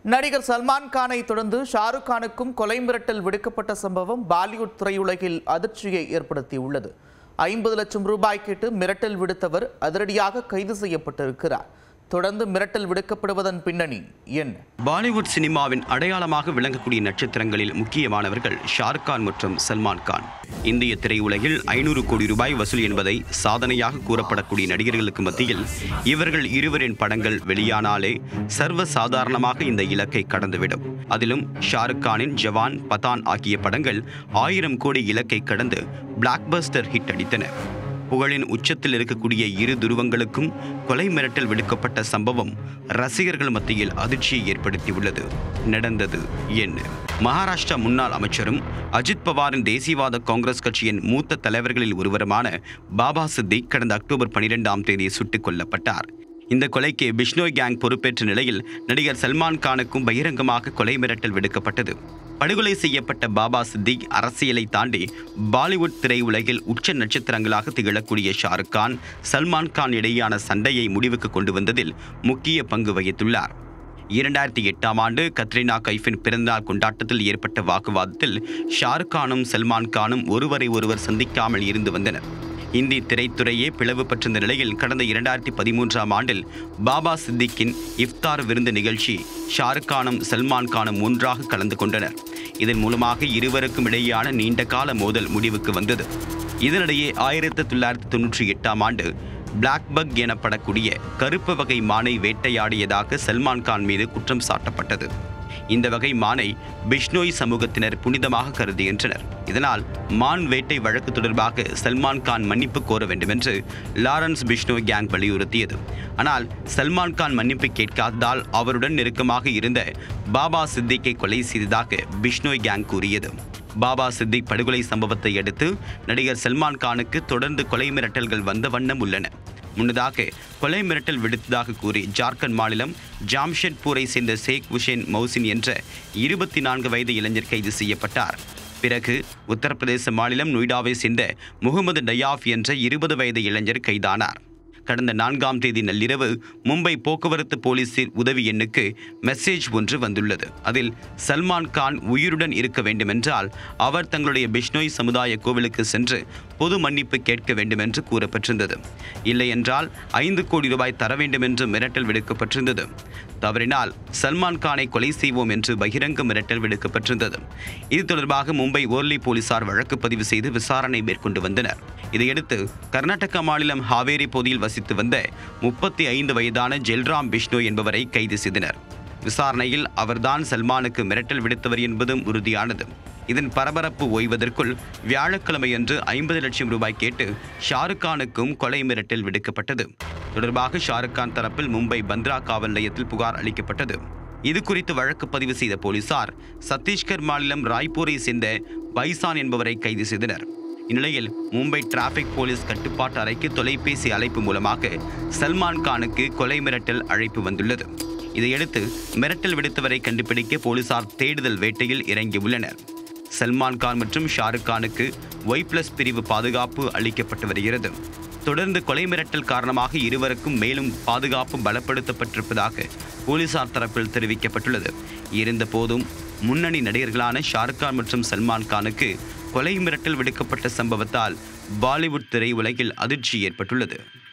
நடிகர் சல்மான் கானை தொடர்ந்து ஷாருக் கானுக்கும் கொலை மிரட்டல் விடுக்கப்பட்ட சம்பவம் பாலிவுட் திரையுலகில் அதிர்ச்சியை ஏற்படுத்தியுள்ளது ஐம்பது லட்சம் ரூபாய் கேட்டு மிரட்டல் விடுத்தவர் அதிரடியாக கைது செய்யப்பட்டிருக்கிறார் தொடர்ந்து மிரட்டல் விடுக்கப்படுவதன் பின்னணி என்ன பாலிவுட் சினிமாவின் அடையாளமாக விளங்கக்கூடிய நட்சத்திரங்களில் முக்கியமானவர்கள் ஷாருக் கான் மற்றும் சல்மான் கான் இந்திய திரையுலகில் ஐநூறு கோடி ரூபாய் வசூல் என்பதை சாதனையாக கூறப்படக்கூடிய நடிகர்களுக்கு மத்தியில் இவர்கள் இருவரின் படங்கள் வெளியானாலே சர்வ சாதாரணமாக இந்த இலக்கை கடந்துவிடும் அதிலும் ஷாருக் கானின் ஜவான் பதான் ஆகிய படங்கள் ஆயிரம் கோடி இலக்கை கடந்து பிளாக்பஸ்டர் ஹிட் அடித்தன புகழின் உச்சத்தில் இருக்கக்கூடிய இரு துருவங்களுக்கும் கொலை மிரட்டல் விடுக்கப்பட்ட சம்பவம் ரசிகர்கள் மத்தியில் அதிர்ச்சியை ஏற்படுத்தியுள்ளது நடந்தது என்ன மகாராஷ்டிரா முன்னாள் அமைச்சரும் அஜித் பவாரின் தேசியவாத காங்கிரஸ் கட்சியின் மூத்த தலைவர்களில் ஒருவருமான பாபா சித்திக் கடந்த அக்டோபர் பனிரெண்டாம் தேதி சுட்டுக் கொல்லப்பட்டார் இந்த கொலைக்கு பிஷ்னோய் கேங் பொறுப்பேற்ற நிலையில் நடிகர் சல்மான் கானுக்கும் பகிரங்கமாக கொலை மிரட்டல் விடுக்கப்பட்டது படுகொலை செய்யப்பட்ட பாபா சித்திக் அரசியலை தாண்டி பாலிவுட் திரையுலகில் உச்ச நட்சத்திரங்களாக திகழக்கூடிய ஷாருக் கான் சல்மான் கான் இடையேயான சண்டையை முடிவுக்கு கொண்டு வந்ததில் முக்கிய பங்கு வகித்துள்ளார் இரண்டாயிரத்தி எட்டாம் ஆண்டு கத்ரினா கைஃபின் பிறந்தநாள் கொண்டாட்டத்தில் ஏற்பட்ட வாக்குவாதத்தில் ஷாருக் கானும் சல்மான் கானும் ஒருவரை ஒருவர் சந்திக்காமல் இருந்து வந்தனர் இந்தி திரைத்துறையே பிளவு பெற்றிருந்த நிலையில் கடந்த இரண்டாயிரத்தி பதிமூன்றாம் ஆண்டில் பாபா சித்திக்கின் இஃப்தார் விருந்து நிகழ்ச்சி ஷாருக் கானும் சல்மான் கானும் ஒன்றாக கலந்து கொண்டனர் இதன் மூலமாக இருவருக்கும் இடையேயான நீண்ட கால மோதல் முடிவுக்கு வந்தது இதனிடையே ஆயிரத்தி தொள்ளாயிரத்தி தொன்னூற்றி எட்டாம் ஆண்டு பிளாக் பக் எனப்படக்கூடிய கருப்பு வகை மானை வேட்டையாடியதாக சல்மான் கான் மீது குற்றம் சாட்டப்பட்டது இந்த வகை மானை பிஷ்னோய் சமூகத்தினர் புனிதமாக கருதுகின்றனர் இதனால் மான் வேட்டை வழக்கு தொடர்பாக சல்மான் கான் மன்னிப்பு கோர வேண்டுமென்று லாரன்ஸ் பிஷ்னோய் கேங் வலியுறுத்தியது ஆனால் சல்மான் கான் மன்னிப்பு கேட்காததால் அவருடன் நெருக்கமாக இருந்த பாபா சித்திக்கை கொலை செய்ததாக பிஷ்னோய் கேங் கூறியது பாபா சித்திக் படுகொலை சம்பவத்தை அடுத்து நடிகர் சல்மான் கானுக்கு தொடர்ந்து கொலை மிரட்டல்கள் வந்த வண்ணம் உள்ளன முன்னதாக கொலை மிரட்டல் விடுத்ததாக கூறி ஜார்க்கண்ட் மாநிலம் ஜாம்ஷெட்பூரை சேர்ந்த ஷேக் உஷேன் மௌசின் என்ற இருபத்தி நான்கு வயது இளைஞர் கைது செய்யப்பட்டார் பிறகு உத்தரப்பிரதேச மாநிலம் நொய்டாவை சேர்ந்த முகமது டயாஃப் என்ற இருபது வயது இளைஞர் கைதானார் கடந்த நான்காம் தேதி நள்ளிரவு மும்பை போக்குவரத்து போலீசில் உதவி எண்ணுக்கு மெசேஜ் ஒன்று வந்துள்ளது அதில் சல்மான் கான் உயிருடன் இருக்க வேண்டுமென்றால் அவர் தங்களுடைய பிஷ்னோய் சமுதாய கோவிலுக்கு சென்று பொது மன்னிப்பு கேட்க வேண்டும் என்று கூறப்பட்டிருந்தது இல்லையென்றால் ஐந்து கோடி ரூபாய் தர வேண்டும் என்று மிரட்டல் விடுக்கப்பட்டிருந்தது தவறினால் சல்மான் கானை கொலை செய்வோம் என்று பகிரங்க மிரட்டல் விடுக்கப்பட்டிருந்தது இது தொடர்பாக மும்பை ஓர்லி போலீசார் வழக்கு பதிவு செய்து விசாரணை மேற்கொண்டு வந்தனர் இதையடுத்து கர்நாடக மாநிலம் ஹாவேரி பகுதியில் வசித்து வந்த முப்பத்தி ஐந்து வயதான ஜெல்ராம் பிஷ்ணு என்பவரை கைது செய்தனர் விசாரணையில் அவர்தான் சல்மானுக்கு மிரட்டல் விடுத்தவர் என்பதும் உறுதியானது இதன் பரபரப்பு ஓய்வதற்குள் வியாழக்கிழமையன்று ஐம்பது லட்சம் ரூபாய் கேட்டு ஷாருக் கானுக்கும் கொலை மிரட்டல் விடுக்கப்பட்டது தொடர்பாக ஷாருக் கான் தரப்பில் மும்பை பந்த்ரா காவல் நிலையத்தில் புகார் அளிக்கப்பட்டது இது குறித்து வழக்கு பதிவு செய்த போலீசார் சத்தீஸ்கர் மாநிலம் ராய்ப்பூரை சேர்ந்த பைசான் என்பவரை கைது செய்தனர் இந்நிலையில் மும்பை டிராபிக் போலீஸ் கட்டுப்பாட்டு அறைக்கு தொலைபேசி அழைப்பு மூலமாக சல்மான் கானுக்கு கொலை மிரட்டல் அழைப்பு வந்துள்ளது இதையடுத்து மிரட்டல் விடுத்தவரை கண்டுபிடிக்க போலீசார் தேடுதல் வேட்டையில் இறங்கியுள்ளனர் சல்மான் கான் மற்றும் ஷாருக் கானுக்கு ஒய் பிளஸ் பிரிவு பாதுகாப்பு அளிக்கப்பட்டு வருகிறது தொடர்ந்து கொலை மிரட்டல் காரணமாக இருவருக்கும் மேலும் பாதுகாப்பு பலப்படுத்தப்பட்டிருப்பதாக போலீசார் தரப்பில் தெரிவிக்கப்பட்டுள்ளது இருந்தபோதும் முன்னணி நடிகர்களான ஷாருக் கான் மற்றும் சல்மான் கானுக்கு கொலை மிரட்டல் விடுக்கப்பட்ட சம்பவத்தால் பாலிவுட் திரையுலகில் அதிர்ச்சி ஏற்பட்டுள்ளது